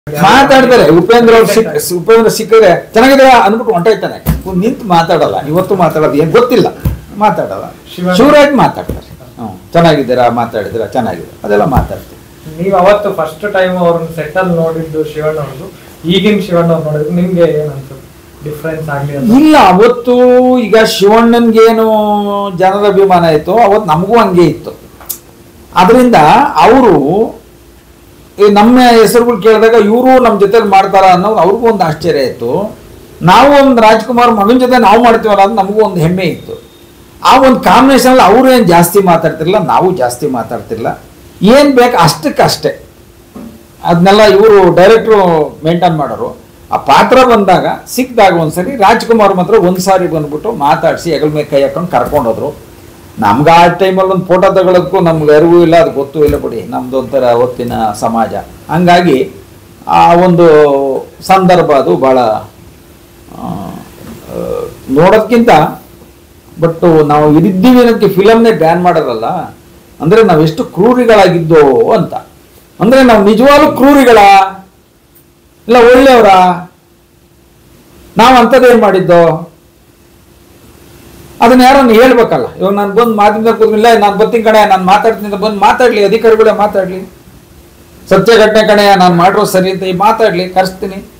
ಮಾತಾಡ್ತಾರೆ ಉಪೇಂದ್ರ ಅವ್ರು ಸಿಕ್ ಉಪೇಂದ್ರ ಸಿಕ್ಕಿದ್ರೆ ಚೆನ್ನಾಗಿದ್ದೀರಾ ಅಂದ್ಬಿಟ್ಟು ಹೊಂಟೋಯ್ತಾನೆ ಇವ್ನು ನಿಂತು ಮಾತಾಡಲ್ಲ ಇವತ್ತು ಮಾತಾಡೋದು ಏನು ಗೊತ್ತಿಲ್ಲ ಮಾತಾಡಲ್ಲ ಶಿವಣ್ಣ. ಶಿವರಾಜ್ ಮಾತಾಡ್ತಾರೆ ಹ್ಞೂ ಚೆನ್ನಾಗಿದ್ದೀರಾ ಮಾತಾಡಿದ್ದೀರಾ ಚೆನ್ನಾಗಿದೆ ಅದೆಲ್ಲ ಮಾತಾಡ್ತೀವಿ ನೀವು ಅವತ್ತು ಫಸ್ಟ್ ಟೈಮ್ ಅವ್ರನ್ನ ಸೆಟಲ್ ನೋಡಿದ್ದು ಶಿವಣ್ಣ ಅವ್ರದ್ದು ಈಗಿನ ಶಿವಣ್ಣ ಅವ್ರು ನೋಡಿದ್ರು ನಿಮ್ಗೆ ಏನಂತ ಡಿಫ್ರೆನ್ಸ್ ಆಗ್ಲಿ ಅಂತ ಇಲ್ಲ ಅವತ್ತು ಈಗ ಶಿವಣ್ಣನ್ಗೇನು ಜನರ ಅಭಿಮಾನ ಇತ್ತು ಅವತ್ತು ನಮಗೂ ಹಂಗೆ ಇತ್ತು ಅದರಿಂದ ಅವರು ನಮ್ಮ ಹೆಸರುಗಳು ಕೇಳಿದಾಗ ಇವರು ನಮ್ಮ ಜೊತೆಲಿ ಮಾಡ್ತಾರ ಅನ್ನೋದು ಅವ್ರಿಗೂ ಒಂದು ಆಶ್ಚರ್ಯ ಇತ್ತು ನಾವು ಒಂದು ರಾಜ್ಕುಮಾರ್ ಮಗನ ಜೊತೆ ನಾವು ಮಾಡ್ತೀವಲ್ಲ ಅಂತ ನಮಗೂ ಒಂದು ಹೆಮ್ಮೆ ಇತ್ತು ಆ ಒಂದು ಕಾಂಬಿನೇಷನಲ್ಲಿ ಅವರು ಏನು ಜಾಸ್ತಿ ಮಾತಾಡ್ತಿರಲಿಲ್ಲ ನಾವು ಜಾಸ್ತಿ ಮಾತಾಡ್ತಿರಲಿಲ್ಲ ಏನು ಬೇಕು ಅಷ್ಟಕ್ಕಷ್ಟೇ ಅದನ್ನೆಲ್ಲ ಇವರು ಡೈರೆಕ್ಟ್ರು ಮೇಂಟೈನ್ ಮಾಡೋರು ಆ ಪಾತ್ರ ಬಂದಾಗ ಸಿಕ್ಕಿದಾಗ ಒಂದ್ಸರಿ ರಾಜ್ಕುಮಾರ್ ಮಾತ್ರ ಒಂದು ಸಾರಿ ಬಂದ್ಬಿಟ್ಟು ಮಾತಾಡಿಸಿ ಹೆಗಲ ಮೇಲೆ ಕೈ ಹಾಕೊಂಡು ಕರ್ಕೊಂಡೋದ್ರು ನಮ್ಗೆ ಆ ಟೈಮಲ್ಲಿ ಒಂದು ಫೋಟೋ ತಗೊಳ್ಳೋದಕ್ಕೂ ನಮ್ಗೆ ಅರಿವು ಇಲ್ಲ ಅದು ಗೊತ್ತೂ ಇಲ್ಲ ಬಿಡಿ ನಮ್ದು ಒಂಥರ ಅವತ್ತಿನ ಸಮಾಜ ಹಂಗಾಗಿ ಆ ಒಂದು ಸಂದರ್ಭ ಅದು ಭಾಳ ಆ, ಆ, ನೋಡೋದ್ಕಿಂತ ಬಟ್ ನಾವು ಇದಿದ್ದೀವಿ ಅನ್ನೋದಕ್ಕೆ ಫಿಲಮ್ನೇ ಬ್ಯಾನ್ ಮಾಡೋರಲ್ಲ ಅಂದರೆ ನಾವು ಎಷ್ಟು ಕ್ರೂರಿಗಳಾಗಿದ್ದೋ ಅಂತ ಅಂದರೆ ನಾವು ನಿಜವಾಗ್ಲೂ ಕ್ರೂರಿಗಳ ಇಲ್ಲ ಒಳ್ಳೆಯವರ ನಾವು ಅಂಥದ್ದೇನು ಮಾಡಿದ್ದೋ ಅದನ್ನ ಯಾರನ್ನು ಹೇಳ್ಬೇಕಲ್ಲ ಇವಾಗ ನಾನು ಬಂದು ಮಾಧ್ಯಮದಾಗ ಕೂತ್ಮಿಲ್ಲ ನಾನು ಬರ್ತೀನಿ ಕಣೆ ನಾನು ಮಾತಾಡ್ತೀನಿ ಅಂತ ಬಂದು ಮಾತಾಡ್ಲಿ ಅಧಿಕಾರಿಗಳೇ ಮಾತಾಡ್ಲಿ ಸತ್ಯ ಘಟನೆ ಕಣೆ ನಾನು ಮಾಡಿರೋ ಸರಿ ಅಂತ ಈ ಮಾತಾಡ್ಲಿ ಕರೆಸ್ತೀನಿ